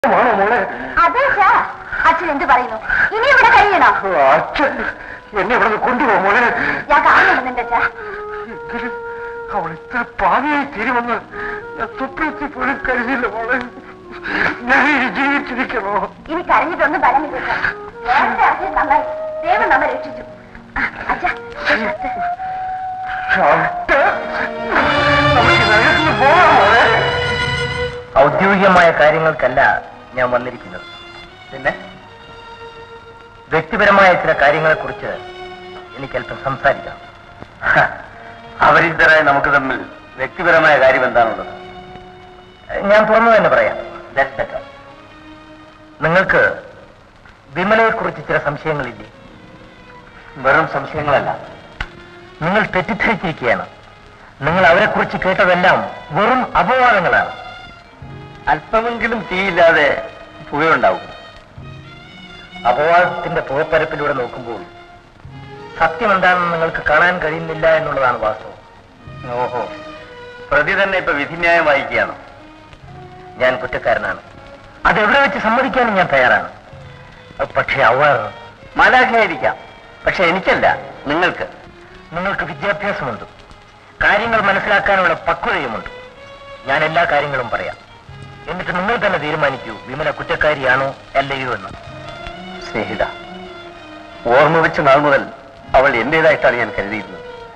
ആണോ മോളെ അതെ സാ അച്ഛൻ എന്ത് പറയുന്നു ഇനി ഇവിടെ കഴിയണോ അച്ഛൻ എന്നെ ഇവിടെ കൊണ്ടുപോ മോളെ ഞാൻ കാണുന്നുണ്ട് നിന്റെ അച്ഛാ എങ്കിലും അവൾ ഇത്ര പാവിയായി തീരുമെന്ന് ഞാൻ സ്വപ്നത്തിൽ പോലും കരുതിയില്ല മോളെ ഞാൻ ഇനി ജീവിച്ചിരിക്കണോ ഇനി കരഞ്ഞിട്ടൊന്നും ബലമില്ല സാ. നേരത്തെ അച്ഛൻ നന്നായി ദൈവം നമ്മെ രക്ഷിച്ചു ആ, അച്ഛാ ഇത് ഷർട്ട്. ഷർട്ട്? നമുക്ക് നഗരത്തിൽ പോകാം മോളെ ഔദ്യോഗികമായ കാര്യങ്ങൾക്കല്ല ഞാൻ വന്നിരിക്കുന്നത് പിന്നെ വ്യക്തിപരമായ ചില കാര്യങ്ങളെക്കുറിച്ച് എനിക്ക് അല്പം സംസാരിക്കാം അപരിചിതരായ നമുക്ക് തമ്മിൽ വ്യക്തിപരമായ കാര്യം എന്താണുള്ളത് ഞാൻ തുറന്നു തന്നെ പറയാം That's better. നിങ്ങൾക്ക് വിമലയെക്കുറിച്ച് ചില സംശയങ്ങളില്ലേ വെറും സംശയങ്ങളല്ല നിങ്ങൾ തെറ്റിദ്ധരിച്ചിരിക്കുകയാണ് നിങ്ങൾ അവരെക്കുറിച്ച് കേട്ടതെല്ലാം വെറും അപവാദങ്ങളാണ് അല്പമെങ്കിലും തീയില്ലാതെ പുകയുണ്ടാവും അപവാദത്തിന്റെ പുകപ്പരപ്പിലൂടെ നോക്കുമ്പോൾ സത്യം എന്താണെന്ന് നിങ്ങൾക്ക് കാണാൻ കഴിയുന്നില്ല എന്നുള്ളതാണ് വാസ്തവം ഓഹോ പ്രതി തന്നെ ഇപ്പൊ വിധിന്യായം വായിക്കുകയാണ് ഞാൻ കുറ്റക്കാരനാണ് അതെവിടെ വെച്ച് സമ്മതിക്കാനും ഞാൻ തയ്യാറാണ് പക്ഷെ അവർ മാലാഖയായിരിക്കാം പക്ഷെ എനിക്കല്ല നിങ്ങൾക്ക് നിങ്ങൾക്ക് വിദ്യാഭ്യാസമുണ്ട് കാര്യങ്ങൾ മനസ്സിലാക്കാനുള്ള പക്വതയുമുണ്ട് ഞാൻ എല്ലാ കാര്യങ്ങളും പറയാം എന്നിട്ട് നിങ്ങൾ തന്നെ തീരുമാനിക്കൂ വിമല കുറ്റക്കാരിയാണോ അല്ലയോ എന്ന് സ്നേഹിത ഓർമ്മ വെച്ച നാൾ മുതൽ അവൾ എന്റേതായിട്ടാണ് ഞാൻ കരുതിയിരുന്നത്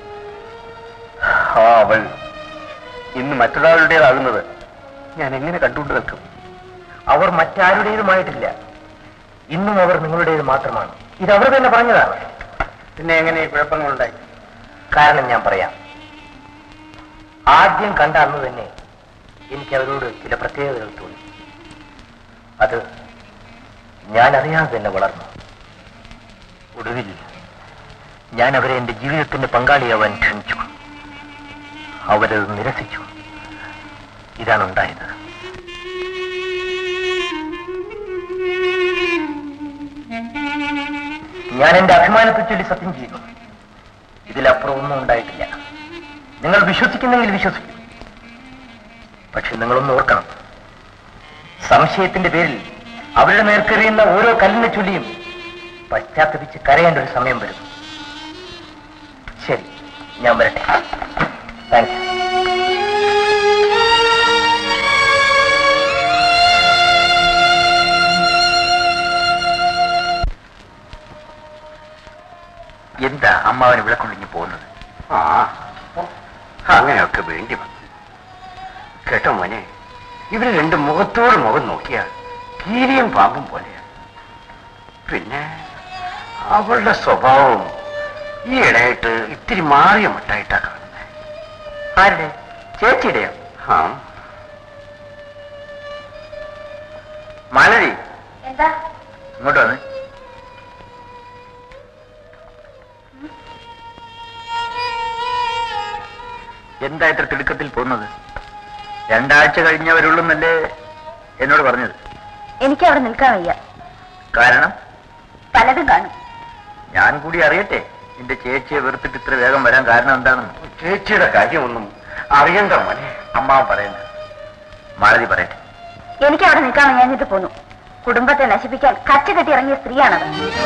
ആ അവൾ ഇന്ന് മറ്റൊരാളുടേതാകുന്നത് ഞാൻ എങ്ങനെ കണ്ടുകൊണ്ട് നിൽക്കും അവർ മറ്റാരുടേതുമായിട്ടില്ല ഇന്നും അവർ നിങ്ങളുടേത് മാത്രമാണ് ഇത് അവർ തന്നെ പറഞ്ഞതാണ് പിന്നെ എങ്ങനെ ഈ കുഴപ്പങ്ങളുണ്ടായി കാരണം ഞാൻ പറയാം ആദ്യം കണ്ട അന്ന് തന്നെ എനിക്ക് അവരോട് ചില പ്രത്യേകതകൾ തോന്നി അത് ഞാൻ അറിയാതെ തന്നെ വളർന്നു ഒടുവിൽ ഞാൻ അവരെ എന്റെ ജീവിതത്തിന്റെ പങ്കാളിയാവാൻ ക്ഷണിച്ചു അവരത് നിരസിച്ചു ഇതാണ് ഉണ്ടായത് ഞാൻ എന്റെ അഭിമാനത്തെ ചൊല്ലി സത്യം ചെയ്യുന്നു ഇതിലപ്പുറം ഒന്നും ഉണ്ടായിട്ടില്ല നിങ്ങൾ വിശ്വസിക്കുന്നെങ്കിൽ വിശ്വസിക്കും പക്ഷെ നിങ്ങളൊന്ന് ഓർക്കണം സംശയത്തിന്റെ പേരിൽ അവരുടെ നേർക്കെറിയുന്ന ഓരോ കല്ലിനെ ചൊല്ലിയും പശ്ചാത്തപിച്ച് കരയേണ്ട ഒരു സമയം വരും ശരി ഞാൻ വരട്ടെ താങ്ക് യു എന്താ അമ്മാവൻ ഇവിടെ കൊണ്ടിങ്ങി പോകുന്നത് ആ അങ്ങനെയൊക്കെ വേണ്ടി വന്നു കേട്ടോ മോനെ ഇവര് രണ്ട് മുഖത്തോട് മുഖം നോക്കിയാൽ കീരിയും പാമ്പും പോലെയാണ് പിന്നെ അവളുടെ സ്വഭാവം ഈ ഇടയായിട്ട് ഇത്തിരി മാറിയ മട്ടായിട്ടാ കാണുന്നത് ആരുടെ ചേച്ചിയുടെയോ ആ മാലതി എന്താ ഇങ്ങോട്ട് വന്ന് എന്താ ഇത്ര തിടുക്കത്തിൽ പോകുന്നത് രണ്ടാഴ്ച കഴിഞ്ഞവരുള്ളൂന്നല്ലേ എന്നോട് പറഞ്ഞത് എനിക്ക് അവിടെ നിൽക്കാൻ വയ്യ കാരണം പലതും കാണും ഞാൻ കൂടി അറിയട്ടെ നിന്റെ ചേച്ചിയെ വെറുത്തിട്ട് ഇത്ര വേഗം വരാൻ കാരണം എന്താണെന്ന് ചേച്ചിയുടെ കാര്യമൊന്നും അറിയണ്ട മോനെ അമ്മാവൻ പറയണ്ട മാലതി പറയട്ടെ എനിക്ക് അവിടെ നിൽക്കാൻ വയ്യാഞ്ഞിട്ട് പോന്നു കുടുംബത്തെ നശിപ്പിക്കാൻ കച്ച കെട്ടി ഇറങ്ങിയ സ്ത്രീയാണത്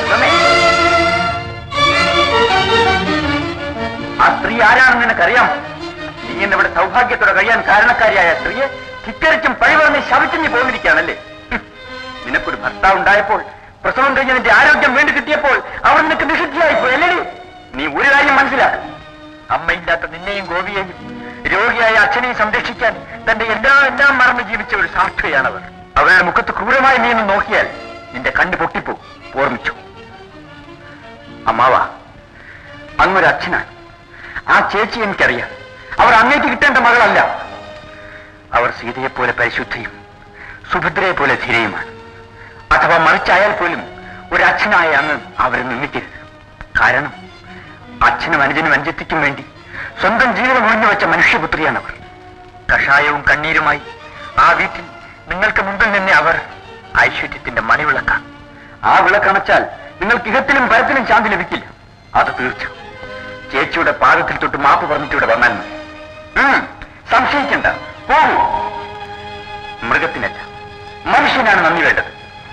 ആ സ്ത്രീ ആരാണെന്ന് നിനക്കറിയാമോ നീ എന്നിവിടെ സൗഭാഗ്യത്തോടെ കഴിയാൻ കാരണക്കാരിയായ സ്ത്രീയെ ധിക്കരിച്ചും പഴിവറന്ന് ശവിച്ചും നീ പോന്നിരിക്കുകയാണല്ലേ ഹും. നിനക്കൊരു ഭർത്താവ് ഉണ്ടായപ്പോൾ പ്രസവം കഴിഞ്ഞ് നിന്റെ ആരോഗ്യം വേണ്ടി കിട്ടിയപ്പോൾ അവർ നിനക്ക് നിഷിദ്ധയായിപ്പോയി അല്ലേ നീ ഒരു കാര്യം മനസ്സിലാക്കും അമ്മയില്ലാത്ത നിന്നെയും ഗോപിയെയും രോഗിയായ അച്ഛനെയും സംരക്ഷിക്കാൻ തന്റെ എല്ലാം എല്ലാം മറന്ന് ജീവിച്ച ഒരു സാക്ഷിയാണവർ അവരുടെ മുഖത്ത് ക്രൂരമായി നീ ഒന്ന് നോക്കിയാൽ നിന്റെ കണ്ണ് പൊട്ടിപ്പോ ഓർമ്മിച്ചു അമ്മാവാ അങ്ങൊരു അച്ഛനാണ് ആ ചേച്ചി എനിക്കറിയാം അവർ അങ്ങേക്ക് കിട്ടേണ്ട മകളല്ല അവർ സീതയെ പോലെ പരിശുദ്ധിയും സുഭദ്രയെ പോലെ ധീരയുമാണ് അഥവാ മറിച്ചായാൽ പോലും ഒരു അച്ഛനായ അങ്ങ് അവരെ നിന്ദിക്കരുത് കാരണം അച്ഛനും അനുജനും അനുജത്തിക്കും വേണ്ടി സ്വന്തം ജീവിതം ഒഴിഞ്ഞു വെച്ച മനുഷ്യപുത്രിയാണവർ കഷായവും കണ്ണീരുമായി ആ വീട്ടിൽ നിങ്ങൾക്ക് മുമ്പിൽ നിന്നെ അവർ ഐശ്വര്യത്തിന്റെ മണിവിളക്കാണ് ആ വിളക്കണച്ചാൽ നിങ്ങൾക്ക് ഇഹത്തിലും പരത്തിലും ശാന്തി ലഭിക്കില്ല അത് തീർച്ച ചേച്ചിയുടെ പാദത്തിൽ തൊട്ട് മാപ്പ് പറഞ്ഞിട്ടിവിടെ വന്നാൽ മതി ഉം, സംശയിക്കണ്ട പോകൂ മൃഗത്തിനല്ല മനുഷ്യനാണ് നന്ദി വേണ്ടത്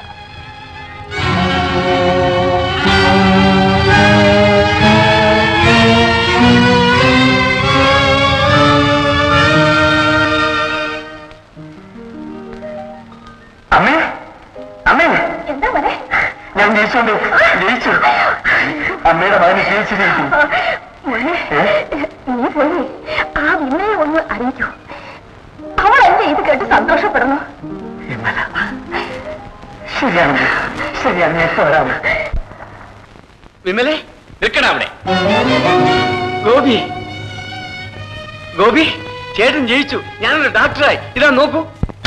അമ്മേ അമ്മേ എന്താ മോനെ ഞാൻ ജയിച്ചോണ്ട് ജയിച്ചു അമ്മയുടെ മകന് ജയിച്ചിരിക്കും മോനെ നീ പോയി ആ വിമയെ ഒന്ന് അറിയിക്കൂ അവൾ എന്റെ ഇത് കേട്ട് സന്തോഷപ്പെടുന്നു ശരിയാണ് ശരിയാണ് ഞാൻ ഇപ്പൊ വരാം വിമലെ നിൽക്കണ അവിടെ ഗോപി ഗോപി ചേട്ടൻ ജയിച്ചു ഞാനൊരു ഡോക്ടറായി ഇതാ നോക്കൂ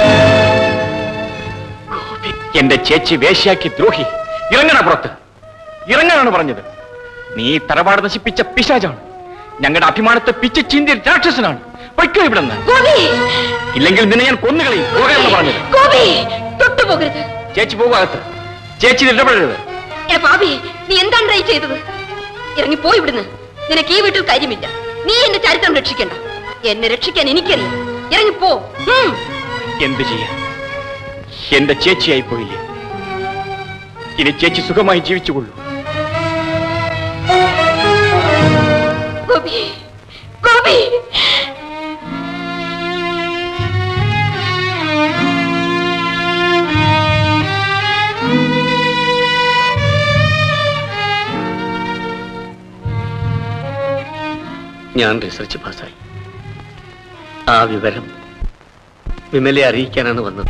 ഗോപി എന്റെ ചേച്ചി വേശ്യാക്കി ദ്രോഹി ഇറങ്ങണ പുറത്ത് ഇറങ്ങാനാണ് പറഞ്ഞത് നീ തറവാട് നശിപ്പിച്ച പിശാചാണ് ഞങ്ങളുടെ അഭിമാനത്തെ പിച്ച് ചീന്തിയ രാക്ഷസനാണ് പൊയ്ക്കോ ഇവിടെ നിന്ന് ഗോപി ഇല്ലെങ്കിൽ നിന്നെ ഞാൻ കൊന്നുകളയും പോകാനാണ് പറഞ്ഞത് ഗോപി തൊട്ടുപോകരുത് ചേച്ചി പോകാകത്ത് ചേച്ചി ഇതിൽ ഇടപെടരുത് എടാ പാപി നീ എന്താണ് ട്രൈ ചെയ്തത് ഇറങ്ങി പോയി ഇവിടുന്ന് നിനക്ക് ഈ വീട്ടിൽ കാര്യമില്ല നീ എന്റെ ചരിത്രം രക്ഷിക്കണ്ട എന്നെ രക്ഷിക്കാൻ എനിക്കറിയാം ഇറങ്ങിപ്പോ ഉം. എന്ത് ചെയ്യാൻ എന്റെ ചേച്ചിയായി പോയില്ലേ ഇനി ചേച്ചി സുഖമായി ജീവിച്ചുകൊള്ളൂ ഗോപി ഗോപി ഞാൻ റിസർച്ച് പാസ്സായി ആ വിവരം വിമലെ അറിയിക്കാനാണ് വന്നത്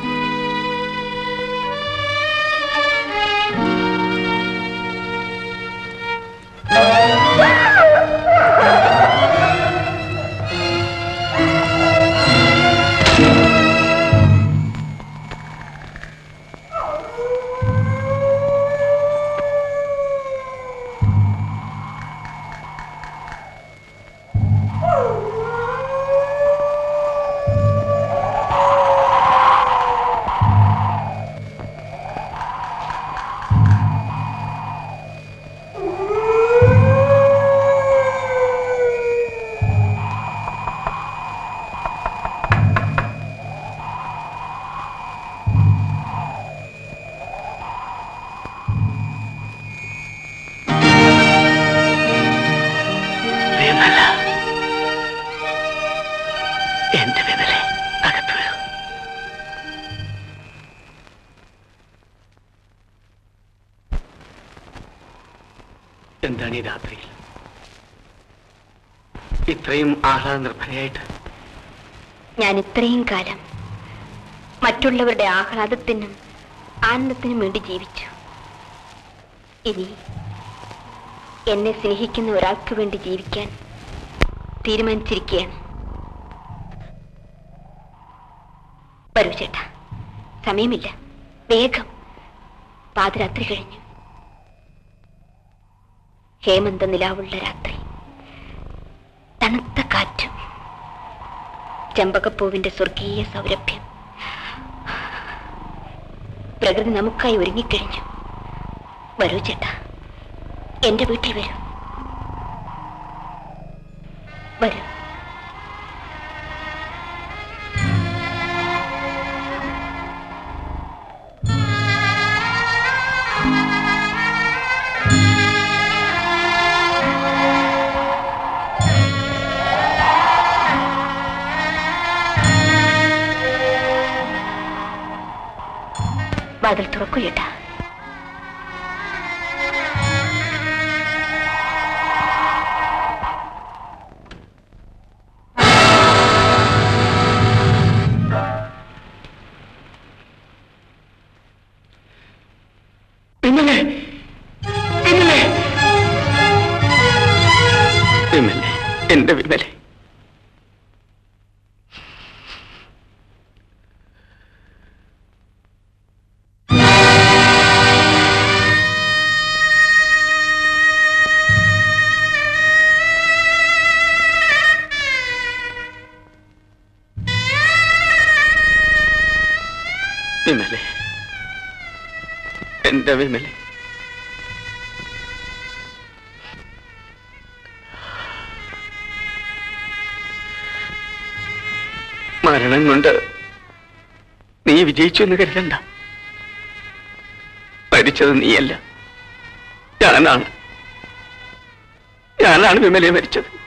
വിമല എന്റെ വിമലെ അകത്ത് വരൂ എന്താണ് ഈ രാത്രിയിൽ ഇത്രയും ആഹ്ലാദ നിർഭരയായിട്ട് ഞാൻ ഇത്രയും കാലം മറ്റുള്ളവരുടെ ആഹ്ലാദത്തിനും ആനന്ദത്തിനും വേണ്ടി ജീവിച്ചു ഇനി എന്നെ സ്നേഹിക്കുന്ന ഒരാൾക്ക് വേണ്ടി ജീവിക്കാൻ തീരുമാനിച്ചിരിക്കുകയാണ് വരൂ ചേട്ടാ സമയമില്ല വേഗം പാതിരാത്രി കഴിഞ്ഞു ഹേമന്ത നിലാവുള്ള രാത്രി തണുത്ത കാറ്റും ചെമ്പകപ്പൂവിന്റെ സ്വർഗീയ സൗരഭ്യം പ്രകൃതി നമുക്കായി ഒരുങ്ങിക്കഴിഞ്ഞു വരൂ ചേട്ടാ എന്റെ വീട്ടിൽ വരൂ വരൂ വാതിൽ തുറക്കൂ ചേട്ടാ വിമലെ വിമലെ വിമലെ എന്റെ വിമലെ വിമലെ എന്റെ വിമലെ മരണം കൊണ്ട് നീ നീ വിജയിച്ചു എന്ന് കരുതണ്ട മരിച്ചത് നീയല്ല ഞാനാണ് ഞാനാണ് വിമലയെ മരിച്ചത്